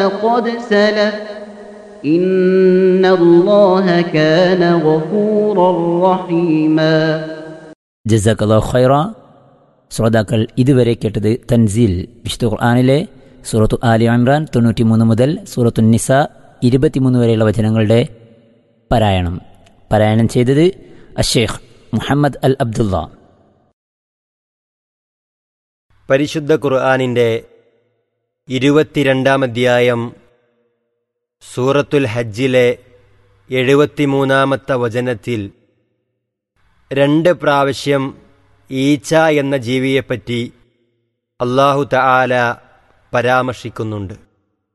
قد سلف إن الله كان غفورا رحيما ജസാഖ് ഖൈറ ശ്രോതാക്കൾ ഇതുവരെ കേട്ടത് തൻസീൽ വിശുദ്ധ ഖുർആാനിലെ സൂറത്തു ആലി ഇമ്രാൻ തൊണ്ണൂറ്റിമൂന്ന് മുതൽ സൂറത്തു നിസ ഇരുപത്തിമൂന്ന് വരെയുള്ള വചനങ്ങളുടെ പാരായണം പാരായണം ചെയ്തത് അഷേഖ് മുഹമ്മദ് അൽ അബ്ദുള്ള പരിശുദ്ധ ഖുർആാനിൻ്റെ ഇരുപത്തിരണ്ടാം അധ്യായം സൂറത്തുൽ ഹജ്ജിലെ എഴുപത്തിമൂന്നാമത്തെ വചനത്തിൽ രണ്ട് പ്രാവശ്യം ഈച്ച എന്ന ജീവിയെപ്പറ്റി അള്ളാഹു തആല പരാമർശിക്കുന്നുണ്ട്